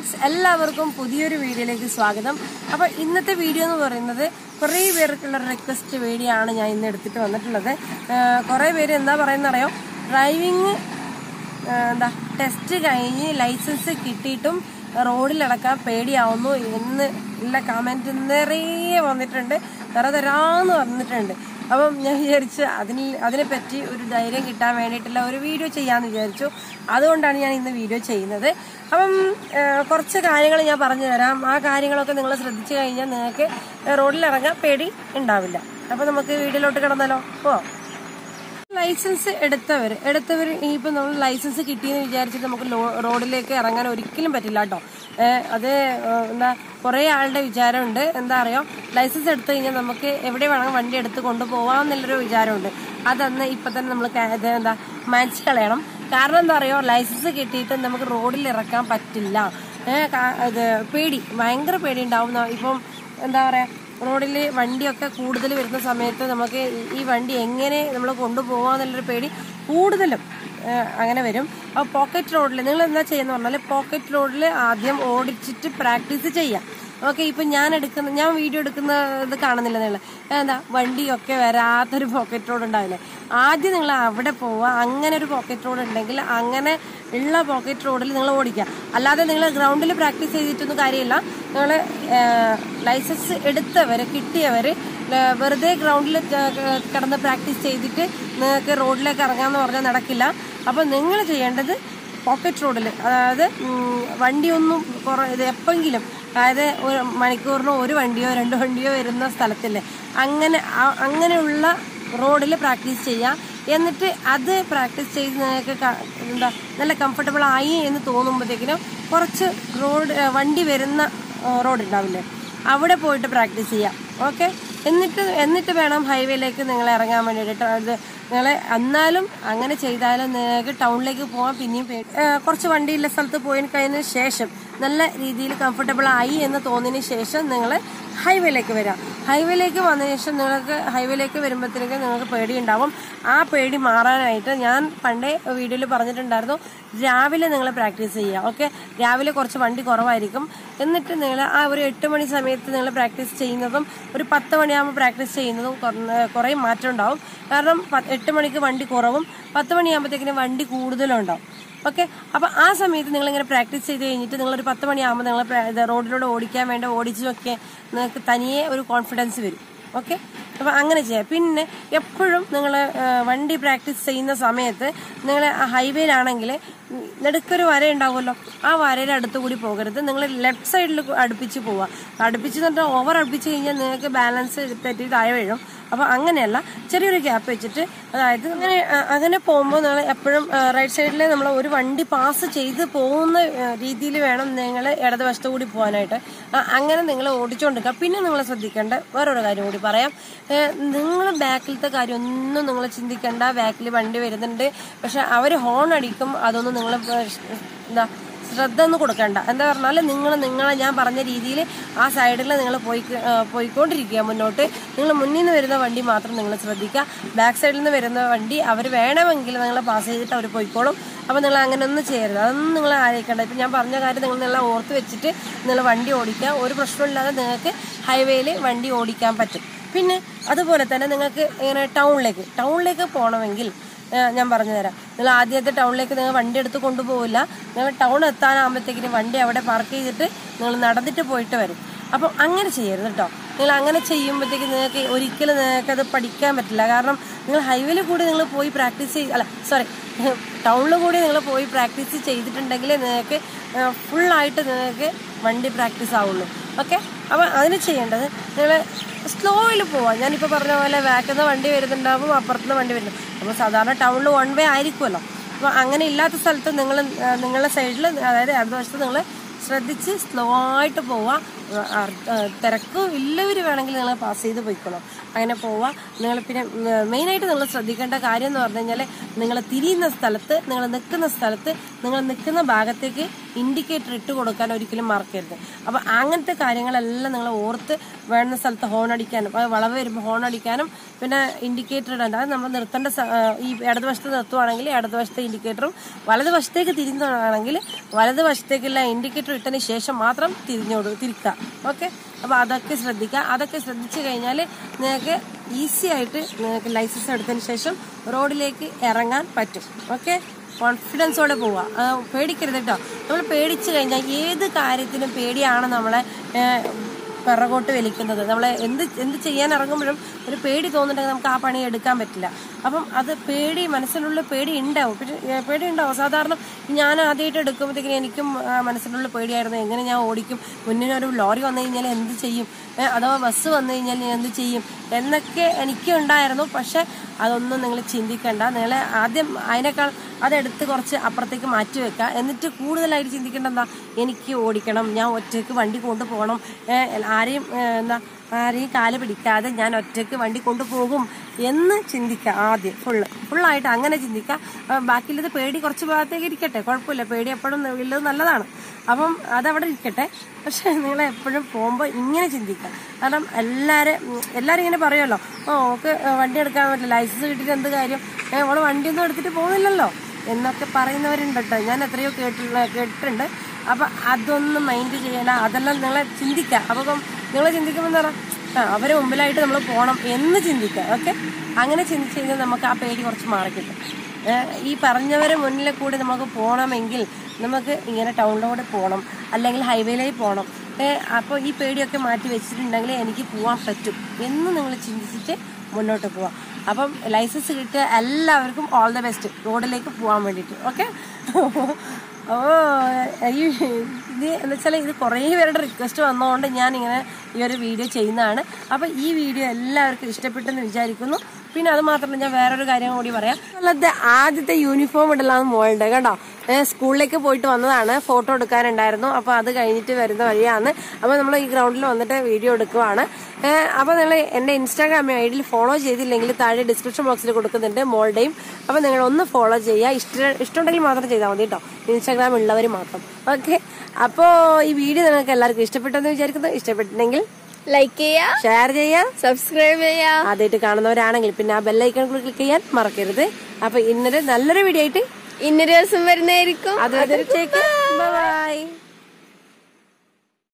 friends എല്ലാവർക്കും പുതിയൊരു വീഡിയോയിലേക്ക് സ്വാഗതം അപ്പോൾ ഇന്നത്തെ വീഡിയോ എന്ന് പറയുന്നത് കുറേ പേർക്കുള്ള റിക്വസ്റ്റ് വീഡിയോ ആണ് ഞാൻ ഇന്ന് എടുത്തിട്ട് വന്നിട്ടുള്ളത് ആഹ് കുറേ പേര് എന്താ പറയുന്ന അറിയോ ഡ്രൈവിങ് എന്താ ടെസ്റ്റ് കഴിഞ്ഞ് ലൈസൻസ് കിട്ടിയിട്ടും റോഡിലിറക്കാൻ പേടിയാവുന്നു എന്ന് ഉള്ള കമൻറ്റ് നിറയെ വന്നിട്ടുണ്ട് തറ തരാന്ന് വന്നിട്ടുണ്ട് അപ്പം ഞാൻ വിചാരിച്ചു അതിന് അതിനെപ്പറ്റി ഒരു ധൈര്യം കിട്ടാൻ വേണ്ടിയിട്ടുള്ള ഒരു വീഡിയോ ചെയ്യാമെന്ന് വിചാരിച്ചു അതുകൊണ്ടാണ് ഞാൻ ഇന്ന് വീഡിയോ ചെയ്യുന്നത് അപ്പം ആ, കുറച്ച് കാര്യങ്ങൾ ഞാൻ പറഞ്ഞു തരാം ആ കാര്യങ്ങളൊക്കെ നിങ്ങൾ ശ്രദ്ധിച്ചു കഴിഞ്ഞാൽ നിങ്ങൾക്ക് റോഡിലിറങ്ങാൻ പേടി ഉണ്ടാവില്ല അപ്പം നമുക്ക് വീഡിയോയിലോട്ട് കിടന്നാലോ പോവാം ലൈസൻസ് എടുത്തവർ എടുത്തവർ ഇനിയിപ്പോൾ നമ്മൾ ലൈസൻസ് കിട്ടിയെന്ന് വിചാരിച്ചിട്ട് നമുക്ക് ലോ- റോഡിലേക്ക് ഇറങ്ങാൻ ഒരിക്കലും പറ്റില്ല കേട്ടോ ഏഹ് അത് ഏഹ് എന്താ കുറേ ആളുടെ വിചാരമുണ്ട് എന്താ അറിയോ ലൈസൻസ് എടുത്തു കഴിഞ്ഞാൽ നമുക്ക് എവിടെ വേണമെങ്കിൽ വണ്ടി എടുത്ത് കൊണ്ടുപോകാം എന്നുള്ളൊരു വിചാരമുണ്ട് അതന്ന് ഇപ്പം തന്നെ നമ്മൾ ക- ഇത് എന്താ മാച്ച് കളയണം കാരണം എന്താ അറിയോ ലൈസൻസ് കിട്ടിയിട്ട് നമുക്ക് റോഡിൽ ഇറക്കാൻ പറ്റില്ല ഏഹ് കാ- ഇത് പേടി ഭയങ്കര പേടി ഉണ്ടാവും ഇപ്പം എന്താ പറയുക റോഡിൽ വണ്ടിയൊക്കെ കൂടുതൽ വരുന്ന സമയത്ത് നമുക്ക് ഈ- ഈ വണ്ടി എങ്ങനെ നമ്മൾ കൊണ്ടുപോകാന്നുള്ളൊരു പേടി കൂടുതലും ആ, അങ്ങനെ വരും അപ്പോൾ പോക്കറ്റ് റോഡിൽ നിങ്ങൾ എന്താ ചെയ്യുന്ന പറഞ്ഞാൽ പോക്കറ്റ് റോഡിൽ ആദ്യം ഓടിച്ചിട്ട് പ്രാക്ടീസ് ചെയ്യാം ഓക്കെ ഇപ്പം ഞാൻ എടുക്കുന്ന ഞാൻ വീഡിയോ എടുക്കുന്ന ഇത് കാണുന്നില്ല നിങ്ങൾ എന്താ വണ്ടിയൊക്കെ വരാത്തൊരു പോക്കറ്റ് റോഡ് ഉണ്ടാവില്ലേ ആദ്യം നിങ്ങൾ അവിടെ പോവുക അങ്ങനെ ഒരു പോക്കറ്റ് റോഡ് ഉണ്ടെങ്കിൽ അങ്ങനെ ഉള്ള പോക്കറ്റ് റോഡിൽ നിങ്ങൾ ഓടിക്കുക അല്ലാതെ നിങ്ങൾ ഗ്രൗണ്ടിൽ പ്രാക്ടീസ് ചെയ്തിട്ടൊന്നും കാര്യമില്ല നിങ്ങൾ ലൈസൻസ് എടുത്തവർ കിട്ടിയവർ വെറുതെ ഗ്രൗണ്ടിൽ കിടന്ന് പ്രാക്ടീസ് ചെയ്തിട്ട് നിങ്ങൾക്ക് റോഡിലേക്ക് ഇറങ്ങാമെന്ന് പറഞ്ഞാൽ നടക്കില്ല അപ്പോൾ നിങ്ങൾ ചെയ്യേണ്ടത് പോക്കറ്റ് റോഡിൽ അതായത് ഉം, വണ്ടിയൊന്നും കുറ ഇത് എപ്പെങ്കിലും അതായത് ഒരു മണിക്കൂറിന് ഒരു വണ്ടിയോ രണ്ട് വണ്ടിയോ വരുന്ന സ്ഥലത്തില്ലേ അങ്ങനെ ആ- അങ്ങനെയുള്ള റോഡിൽ പ്രാക്ടീസ് ചെയ്യുക എന്നിട്ട് അത് പ്രാക്ടീസ് ചെയ്ത് നിങ്ങൾക്ക് ക- എന്താ നല്ല കംഫർട്ടബിൾ ആയി എന്ന് തോന്നുമ്പോഴത്തേക്കിനും കുറച്ച് റോഡ് ഏ, വണ്ടി വരുന്ന റോഡ് ഉണ്ടാവില്ലേ അവിടെ പോയിട്ട് പ്രാക്ടീസ് ചെയ്യാം ഓക്കെ എന്നിട്ട് എന്നിട്ട് വേണം ഹൈവേയിലേക്ക് നിങ്ങൾ ഇറങ്ങാൻ വേണ്ടിയിട്ട് അത് നിങ്ങൾ എന്നാലും അങ്ങനെ ചെയ്താലും നിങ്ങൾക്ക് ടൗണിലേക്ക് പോകാൻ പിന്നെയും പേ- ഏ, കുറച്ച് വണ്ടിയുള്ള സ്ഥലത്ത് പോയി കഴിഞ്ഞതിന് ശേഷം നല്ല രീതിയിൽ കംഫർട്ടബിൾ ആയി എന്ന് തോന്നിയതിന് ശേഷം നിങ്ങൾ ഹൈവേയിലേക്ക് വരാം ഹൈവേയിലേക്ക് വന്നതിന് ശേഷം നിങ്ങൾക്ക് ഹൈവേയിലേക്ക് വരുമ്പോഴത്തേക്ക് നിങ്ങൾക്ക് പേടി ഉണ്ടാവും ആ പേടി മാറാനായിട്ട് ഞാൻ പണ്ടേ വീഡിയോയിൽ പറഞ്ഞിട്ടുണ്ടായിരുന്നു രാവിലെ നിങ്ങൾ പ്രാക്ടീസ് ചെയ്യുക ഓക്കെ രാവിലെ കുറച്ച് വണ്ടി കുറവായിരിക്കും എന്നിട്ട് നിങ്ങൾ ആ ഒരു എട്ട് മണി സമയത്ത് നിങ്ങൾ പ്രാക്ടീസ് ചെയ്യുന്നതും ഒരു പത്ത് മണിയാകുമ്പോൾ പ്രാക്ടീസ് ചെയ്യുന്നതും കുറ- കുറേ മാറ്റം ഉണ്ടാവും കാരണം പ- എട്ട് മണിക്ക് വണ്ടി കുറവും പത്ത് മണിയാകുമ്പോഴത്തേക്കിനും വണ്ടി കൂടുതലും ഉണ്ടാവും ഓക്കെ അപ്പൊ ആ സമയത്ത് നിങ്ങൾ ഇങ്ങനെ പ്രാക്ടീസ് ചെയ്ത് കഴിഞ്ഞിട്ട് നിങ്ങൾ ഒരു പത്ത് മണിയാകുമ്പോൾ നിങ്ങൾ പ്രാ- ഇത് റോഡിലൂടെ ഓടിക്കാൻ വേണ്ട ഓടിച്ചു നോക്കിയാൽ നിങ്ങൾക്ക് തനിയെ ഒരു കോൺഫിഡൻസ് വരും ഓക്കെ അപ്പൊ അങ്ങനെ ചെയ്യാം പിന്നെ എപ്പോഴും നിങ്ങൾ വണ്ടി പ്രാക്ടീസ് ചെയ്യുന്ന സമയത്ത് നിങ്ങൾ ഹൈവേയിലാണെങ്കിൽ നെടുക്കൊരു വര ഉണ്ടാവുമല്ലോ ആ വരയുടെ അടുത്ത് കൂടി പോകരുത് നിങ്ങൾ ലെഫ്റ്റ് സൈഡിൽ അടുപ്പിച്ച് പോവുക അടുപ്പിച്ച് എന്നിട്ട് ഓവർ അടുപ്പിച്ച് കഴിഞ്ഞാൽ നിങ്ങൾക്ക് ബാലൻസ് തെറ്റി താഴെ വീഴും അപ്പോൾ അങ്ങനെയല്ല ചെറിയൊരു ഗ്യാപ്പ് വെച്ചിട്ട് അതായത് അങ്ങനെ ആ, അങ്ങനെ പോകുമ്പോൾ നിങ്ങൾ എപ്പോഴും റൈറ്റ് സൈഡിൽ നമ്മൾ ഒരു വണ്ടി പാസ് ചെയ്ത് പോകുന്ന രീതിയിൽ വേണം നിങ്ങൾ ഇടതുവശത്ത് കൂടി പോകാനായിട്ട് ആ, അങ്ങനെ നിങ്ങൾ ഓടിച്ചുകൊണ്ടിരിക്കുക പിന്നെ നിങ്ങൾ ശ്രദ്ധിക്കേണ്ട വേറൊരു കാര്യം കൂടി പറയാം നിങ്ങൾ ബാക്കിലത്തെ കാര്യം ഒന്നും നിങ്ങൾ ചിന്തിക്കേണ്ട ബാക്കിൽ വണ്ടി വരുന്നുണ്ട് പക്ഷെ അവർ ഹോൺ അടിക്കും അതൊന്നും നിങ്ങൾ എന്താ ശ്രദ്ധ ഒന്നും കൊടുക്കണ്ട എന്താ പറഞ്ഞാൽ നിങ്ങൾ നിങ്ങളെ ഞാൻ പറഞ്ഞ രീതിയിൽ ആ സൈഡിൽ നിങ്ങൾ പോയി ആ, പോയിക്കൊണ്ടിരിക്കുക മുന്നോട്ട് നിങ്ങൾ മുന്നിൽ നിന്ന് വരുന്ന വണ്ടി മാത്രം നിങ്ങൾ ശ്രദ്ധിക്കുക ബാക്ക് സൈഡിൽ നിന്ന് വരുന്ന വണ്ടി അവർ വേണമെങ്കിൽ നിങ്ങൾ പാസ് ചെയ്തിട്ട് അവർ പോയിക്കോളും അപ്പോൾ നിങ്ങൾ അങ്ങനെ ഒന്നും ചെയ്യരുത് അതൊന്നും നിങ്ങൾ ആലോചിക്കേണ്ട ഇപ്പം ഞാൻ പറഞ്ഞ കാര്യം നിങ്ങൾ നല്ല ഓർത്ത് വെച്ചിട്ട് നിങ്ങൾ വണ്ടി ഓടിക്കുക ഒരു പ്രശ്നമില്ലാതെ നിങ്ങൾക്ക് ഹൈവേയിൽ വണ്ടി ഓടിക്കാൻ പറ്റും പിന്നെ അതുപോലെ തന്നെ നിങ്ങൾക്ക് ഇങ്ങനെ ടൗണിലേക്ക് ടൗണിലേക്ക് പോകണമെങ്കിൽ ഏഹ് ഞാൻ പറഞ്ഞു തരാം നിങ്ങൾ ആദ്യത്തെ ടൗണിലേക്ക് നിങ്ങൾ വണ്ടി എടുത്ത് കൊണ്ടുപോകില്ല നിങ്ങൾ ടൗൺ എത്താനാകുമ്പോഴത്തേക്കിനും വണ്ടി അവിടെ പാർക്ക് ചെയ്തിട്ട് നിങ്ങൾ നടന്നിട്ട് പോയിട്ട് വരും അപ്പം അങ്ങനെ ചെയ്യരുത് കേട്ടോ നിങ്ങൾ അങ്ങനെ ചെയ്യുമ്പോഴത്തേക്ക് നിങ്ങൾക്ക് ഒരിക്കലും നിങ്ങൾക്ക് അത് പഠിക്കാൻ പറ്റില്ല കാരണം നിങ്ങൾ ഹൈവേയിൽ കൂടി നിങ്ങൾ പോയി പ്രാക്ടീസ് ചെയ്ത് അല്ല സോറി ടൗണിൽ കൂടി നിങ്ങൾ പോയി പ്രാക്ടീസ് ചെയ്തിട്ടുണ്ടെങ്കിൽ നിങ്ങൾക്ക് ഫുള്ളായിട്ട് നിങ്ങൾക്ക് വണ്ടി പ്രാക്ടീസ് ആവുള്ളൂ ഓക്കെ അപ്പം അതിന് ചെയ്യേണ്ടത് നിങ്ങൾ സ്ലോയിൽ പോവാം ഞാനിപ്പോൾ പറഞ്ഞ പോലെ ബാക്കിൽ നിന്ന് വണ്ടി വരുന്നുണ്ടാവും അപ്പുറത്തുനിന്ന് വണ്ടി വരുന്നു അപ്പോൾ സാധാരണ ടൗണിൽ വൺ വേ ആയിരിക്കുമല്ലോ അപ്പോൾ അങ്ങനെ ഇല്ലാത്ത സ്ഥലത്ത് നിങ്ങൾ നിങ്ങളുടെ സൈഡിൽ അതായത് ഇടതുവശത്ത് നിങ്ങൾ ശ്രദ്ധിച്ച് സ്ലോ ആയിട്ട് പോവുക തിരക്കും ഇല്ലവർ വേണമെങ്കിൽ നിങ്ങൾ പാസ് ചെയ്ത് പോയിക്കോളാം അങ്ങനെ പോവുക നിങ്ങൾ പിന്നെ മെയിനായിട്ട് നിങ്ങൾ ശ്രദ്ധിക്കേണ്ട കാര്യം എന്ന് പറഞ്ഞു കഴിഞ്ഞാൽ നിങ്ങൾ തിരിയുന്ന സ്ഥലത്ത് നിങ്ങൾ നിൽക്കുന്ന സ്ഥലത്ത് നിങ്ങൾ നിൽക്കുന്ന ഭാഗത്തേക്ക് ഇൻഡിക്കേറ്റർ ഇട്ട് കൊടുക്കാൻ ഒരിക്കലും മറക്കരുത് അപ്പോൾ അങ്ങനത്തെ കാര്യങ്ങളെല്ലാം നിങ്ങൾ ഓർത്ത് വേണ്ട സ്ഥലത്ത് ഹോൺ അടിക്കാനും അത് വളവ് വരുമ്പോൾ ഹോൺ അടിക്കാനും പിന്നെ ഇൻഡിക്കേറ്റർ ഇടേണ്ട അത് നമ്മൾ നിർത്തേണ്ട സ- ആ, ഈ ഇടതുവശത്ത് നിർത്തുവാണെങ്കിൽ ഇടതുവശത്തെ ഇൻഡിക്കേറ്ററും വലതുവശത്തേക്ക് തിരിഞ്ഞാണെങ്കിൽ വലതുവശത്തേക്കുള്ള ഇൻഡിക്കേറ്റർ ഇട്ടതിന് ശേഷം മാത്രം തിരിഞ്ഞോട് തിരിക്കുക ഓക്കെ അപ്പോൾ അതൊക്കെ ശ്രദ്ധിക്കുക അതൊക്കെ ശ്രദ്ധിച്ചു കഴിഞ്ഞാൽ നിങ്ങൾക്ക് ഈസി ആയിട്ട് നിങ്ങൾക്ക് ലൈസൻസ് എടുത്തതിന് ശേഷം റോഡിലേക്ക് ഇറങ്ങാൻ പറ്റും ഓക്കെ കോൺഫിഡൻസോടെ പോവുക ആ, പേടിക്കരുത് കേട്ടോ നമ്മൾ പേടിച്ചു കഴിഞ്ഞാൽ ഏത് കാര്യത്തിനും പേടിയാണ് നമ്മളെ ഏഹ്, പിറകോട്ട് വലിക്കുന്നത് നമ്മളെ എന്ത് എന്ത് ചെയ്യാൻ ഇറങ്ങുമ്പോഴും ഒരു പേടി തോന്നുന്നുണ്ടെങ്കിൽ നമുക്ക് ആ പണി എടുക്കാൻ പറ്റില്ല അപ്പം അത് പേടി മനസ്സിനുള്ളിൽ പേടി ഉണ്ടാവും പക്ഷെ ഏഹ്, പേടി ഉണ്ടാവും സാധാരണ ഞാൻ ആദ്യമായിട്ട് എടുക്കുമ്പോഴത്തേക്കിനും എനിക്കും ആ, മനസ്സിനുള്ളിൽ പേടിയായിരുന്നു എങ്ങനെ ഞാൻ ഓടിക്കും മുന്നിനൊരു ലോറി വന്നു കഴിഞ്ഞാൽ എന്ത് ചെയ്യും ഏഹ്, അഥവാ ബസ് വന്നു കഴിഞ്ഞാൽ ഞാൻ എന്ത് ചെയ്യും എന്നൊക്കെ എനിക്ക് ഉണ്ടായിരുന്നു പക്ഷെ അതൊന്നും നിങ്ങൾ ചിന്തിക്കണ്ട നിങ്ങൾ ആദ്യം അതിനേക്കാൾ അതെടുത്ത് കുറച്ച് അപ്പുറത്തേക്ക് മാറ്റി വെക്കുക എന്നിട്ട് കൂടുതലായിട്ട് ചിന്തിക്കേണ്ട എന്താ എനിക്ക് ഓടിക്കണം ഞാൻ ഒറ്റയ്ക്ക് വണ്ടി കൊണ്ടുപോകണം ഏഹ് ആരെയും ഏഹ് എന്താ ആരെയും കാല് പിടിക്കാതെ ഞാൻ ഒറ്റയ്ക്ക് വണ്ടി കൊണ്ടുപോകും എന്ന് ചിന്തിക്കുക ആദ്യം ഫുള്ള് ഫുള്ളായിട്ട് അങ്ങനെ ചിന്തിക്കുക ആ, ബാക്കിയുള്ളത് പേടി കുറച്ച് ഭാഗത്തേക്ക് ഇരിക്കട്ടെ കുഴപ്പമില്ല പേടി എപ്പോഴും ഉള്ളത് നല്ലതാണ് അപ്പം അതവിടെ ഇരിക്കട്ടെ പക്ഷെ നിങ്ങൾ എപ്പോഴും പോകുമ്പോൾ ഇങ്ങനെ ചിന്തിക്കുക കാരണം എല്ലാവരും എല്ലാവരും ഇങ്ങനെ പറയുമല്ലോ ഓ ഓക്ക് വണ്ടി എടുക്കാൻ പറ്റില്ല ലൈസൻസ് കിട്ടിയിട്ട് എന്ത് കാര്യം ഏ, അവള് വണ്ടിയൊന്നും എടുത്തിട്ട് പോകുന്നില്ലല്ലോ എന്നൊക്കെ പറയുന്നവരുണ്ട് കേട്ടോ ഞാൻ എത്രയോ കേട്ടിട്ടുള്ള കേട്ടിട്ടുണ്ട് അപ്പം അതൊന്നും മൈൻഡ് ചെയ്യണ്ട അതെല്ലാം നിങ്ങളെ ചിന്തിക്കുക അപ്പം നിങ്ങൾ ചിന്തിക്കുമ്പോൾ എന്താ പറയുക ആ അവരെ മുമ്പിലായിട്ട് നമ്മൾ പോകണം എന്ന് ചിന്തിക്കുക ഓക്കെ അങ്ങനെ ചിന്തിച്ച് കഴിഞ്ഞാൽ നമുക്ക് ആ പേടി കുറച്ച് മാറിക്കിട്ടും ഏ, ഈ പറഞ്ഞവരെ മുന്നിൽ കൂടി നമുക്ക് പോകണമെങ്കിൽ നമുക്ക് ഇങ്ങനെ ടൗണിലൂടെ പോകണം അല്ലെങ്കിൽ ഹൈവേയിലേക്ക് പോകണം അപ്പോൾ ഈ പേടിയൊക്കെ മാറ്റി വെച്ചിട്ടുണ്ടെങ്കിൽ എനിക്ക് പോകാൻ പറ്റും എന്ന് നിങ്ങൾ ചിന്തിച്ചിട്ട് മുന്നോട്ട് പോവാം അപ്പം ലൈസൻസ് കിട്ടിയ എല്ലാവർക്കും ഓൾ ദ ബെസ്റ്റ് റോഡിലേക്ക് പോകാൻ വേണ്ടിയിട്ട് ഓക്കെ ഓ ഈ ഇത് എന്ന് വെച്ചാൽ ഇത് കുറേ പേരുടെ റിക്വസ്റ്റ് വന്നതുകൊണ്ട് ഞാൻ ഇങ്ങനെ ഈ ഒരു വീഡിയോ ചെയ്യുന്നതാണ് അപ്പോൾ ഈ വീഡിയോ എല്ലാവർക്കും ഇഷ്ടപ്പെട്ടെന്ന് വിചാരിക്കുന്നു പിന്നെ അത് മാത്രമല്ല ഞാൻ വേറൊരു കാര്യം കൂടി പറയാം അല്ലാതെ ആദ്യത്തെ യൂണിഫോം ഇടലാണ് മോളുടെ കേട്ടോ ഏഹ് സ്കൂളിലേക്ക് പോയിട്ട് വന്നതാണ് ഫോട്ടോ എടുക്കാനുണ്ടായിരുന്നു അപ്പോൾ അത് കഴിഞ്ഞിട്ട് വരുന്ന വഴിയാണ് അപ്പോൾ നമ്മൾ ഈ ഗ്രൗണ്ടിൽ വന്നിട്ട് വീഡിയോ എടുക്കുവാണ് ഏഹ് അപ്പോൾ നിങ്ങൾ എൻ്റെ ഇൻസ്റ്റാഗ്രാം ഐ ഡിയിൽ ഫോളോ ചെയ്തില്ലെങ്കിൽ താഴെ ഡിസ്ക്രിപ്ഷൻ ബോക്സിൽ കൊടുക്കുന്നുണ്ട് മോളുടെയും അപ്പോൾ നിങ്ങൾ ഒന്ന് ഫോളോ ചെയ്യുക ഇഷ്ട ഇഷ്ടമുണ്ടെങ്കിൽ മാത്രം ചെയ്താൽ മതി കേട്ടോ ഇൻസ്റ്റാഗ്രാം ഉള്ളവർ മാത്രം ഓക്കെ അപ്പോൾ ഈ വീഡിയോ നിങ്ങൾക്ക് എല്ലാവർക്കും ഇഷ്ടപ്പെട്ടെന്ന് വിചാരിക്കുന്നു ഇഷ്ടപ്പെട്ടിട്ടുണ്ടെങ്കിൽ ലൈക്ക് ചെയ്യാ ഷെയർ ചെയ്യാം സബ്സ്ക്രൈബ് ചെയ്യാ ആദ്യമായിട്ട് കാണുന്നവരാണെങ്കിൽ പിന്നെ ആ ബെല്ലൈക്കൺ ക്ലിക്ക് ചെയ്യാൻ മറക്കരുത് അപ്പൊ ഇന്നലെ നല്ലൊരു വീഡിയോ ആയിട്ട് ഇന്നൊരു ദിവസം വരുന്നതായിരിക്കും അതുവരെ ബൈ